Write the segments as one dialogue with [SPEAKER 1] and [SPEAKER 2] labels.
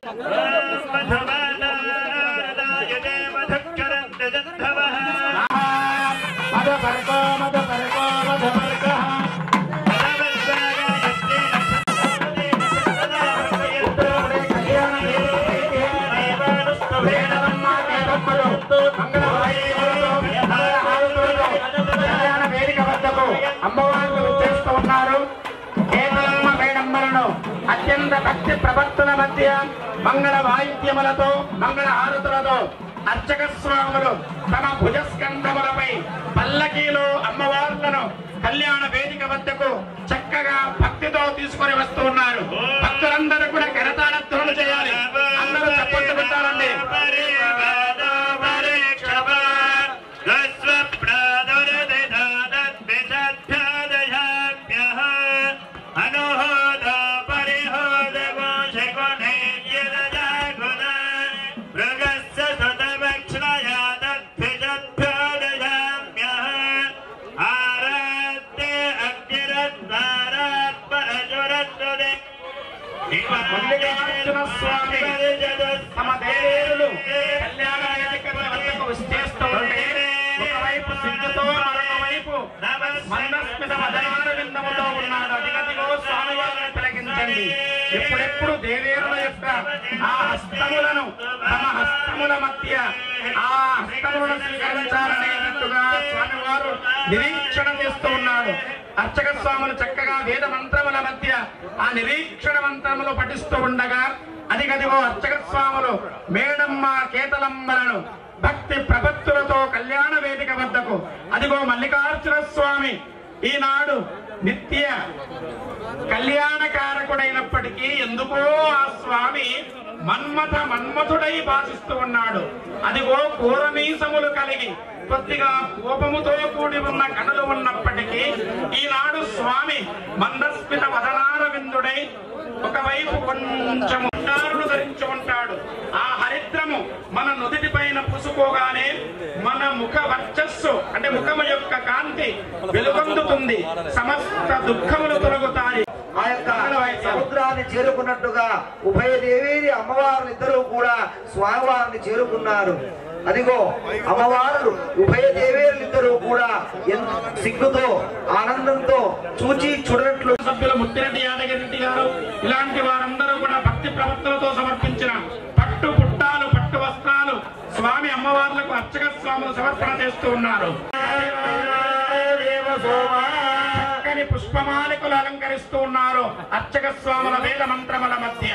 [SPEAKER 1] మద పరకో మద పరకో మద పరక అమ్మవార్లు చేస్తూ ఉన్నారు కేవలమ్మ వేడమ్మలను అత్యంత భక్తి ప్రవర్తన మధ్య మంగళ వాయిద్యములతో మంగళ హారతులతో అర్చక స్వాములు తమ భుజస్కంధములపై పల్లకీలో అమ్మవార్లను కళ్యాణ వేదిక వద్దకు చక్కగా భక్తితో తీసుకొని వస్తూ ఉన్నారు భక్తులందరూ కూడా కరతాళత్వలు చేయాలి అందరూ చప్పట్లు పెట్టాలండి మల్లికార్జున స్వామి తమ దేవేరులు కళ్యాణ వేదిక వద్దకు విచ్చేస్తూ ఉంటే ఒకవైపు సిద్ధుతో మరొక వైపు మందస్మిత మదనార విందముతో ఉన్నాడు అధిగతిగో స్వామివారిని తిలకించండి ఎప్పుడెప్పుడు దేవేరుల యొక్క ఆ హస్తములను తమ హస్తముల మధ్య ఆ హస్తములను స్వీకరించాలనేటట్టుగా స్వామివారు నిరీక్షణ చేస్తూ ఉన్నాడు అర్చక స్వాములు చక్కగా వేద మంత్రముల మధ్య ఆ నిరీక్షణ మంత్రములు పఠిస్తూ ఉండగా అదిగదిగో అర్చక స్వాములు మేడమ్మ కేతలమ్మలను భక్తి ప్రపత్తులతో కళ్యాణ వేదిక వద్దకు అదిగో మల్లికార్జున స్వామి ఈనాడు నిత్య కళ్యాణకారకుడైనప్పటికీ ఎందుకో ఆ స్వామి మన్మథ మన్మథుడై భాషిస్తూ ఉన్నాడు అదిగో కూరమీసములు కలిగి కొద్దిగా కోపముతో కూడి ఉన్న కనులు ఉన్నప్పటికీ ఈనాడు స్వామి మందస్మిత వదనార విందుడై ఒకవైపు కొంచెం ఉండారులు ధరించి ఉంటాడు ఆ హరిద్రము మన నుదిటి పైన పుసుకోగానే మన ముఖ వర్చస్సు అంటే ముఖము యొక్క కాంతి వెలుగొందుతుంది సమస్త దుఃఖములు తొలగుతాయి
[SPEAKER 2] ఆ యొక్క సముద్రాన్ని చేరుకున్నట్టుగా ఉభయ దేవేరి అమ్మవార్లు ఇద్దరు కూడా స్వామివారిని చేరుకున్నారు అదిగో అమ్మవారు ఉభయ దేవేరులు ఇద్దరు కూడా ఎంత సిగ్గుతో ఆనందంతో చూచి చూడనట్లు
[SPEAKER 1] సభ్యులు ముత్తిరెడ్డి యాదగిరెడ్డి గారు ఇలాంటి వారందరూ కూడా భక్తి ప్రవర్తనతో సమర్పించిన పట్టు పుట్టాలు పట్టు వస్త్రాలు స్వామి అమ్మవార్లకు అర్చక స్వాములు సమర్పణ చేస్తూ ఉన్నారు చక్కని పుష్పమాలికలు అలంకరిస్తూ ఉన్నారు అర్చక స్వాముల వేద మంత్రముల మధ్య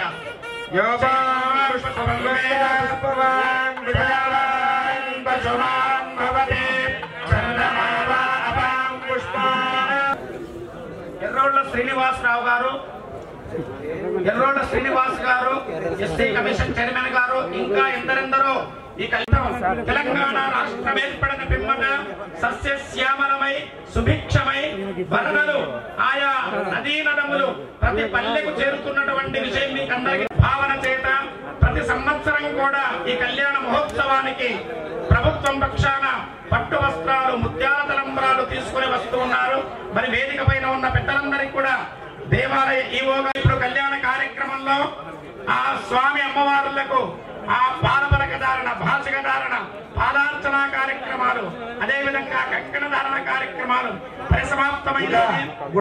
[SPEAKER 1] ఎర్రోళ్ళ శ్రీనివాసరావు గారు ఎర్రోళ్ళ శ్రీనివాస్ గారు ఎస్టీ కమిషన్ చైర్మన్ గారు ఇంకా ఎందరెందరో ఈ కళ్యాణం తెలంగాణ రాష్ట్రం ఏర్పడిన పిమ్మట సస్యశ్యామలమై సుభిక్షమై వరదలు ఆయా నదీ నదములు ప్రతి పల్లెకు చేరుతున్నటువంటి విషయం మీకు అందరికీ భావన చేత ప్రతి సంవత్సరం కూడా ఈ కళ్యాణ మహోత్సవానికి ప్రభుత్వం పక్షాన పట్టు వస్త్రాలు ముత్యాల తలంబరాలు తీసుకుని వస్తూ ఉన్నారు మరి వేదిక పైన ఉన్న పెద్దలందరికీ కూడా దేవాలయ ఈవోగా ఇప్పుడు కళ్యాణ కార్యక్రమంలో ఆ స్వామి అమ్మవారులకు ఆ పాలపలక ధారణ భాషక ధారణ పాదార్చన కార్యక్రమాలు అదేవిధంగా కంకణ ధారణ కార్యక్రమాలు పరిసమాప్తమైనవి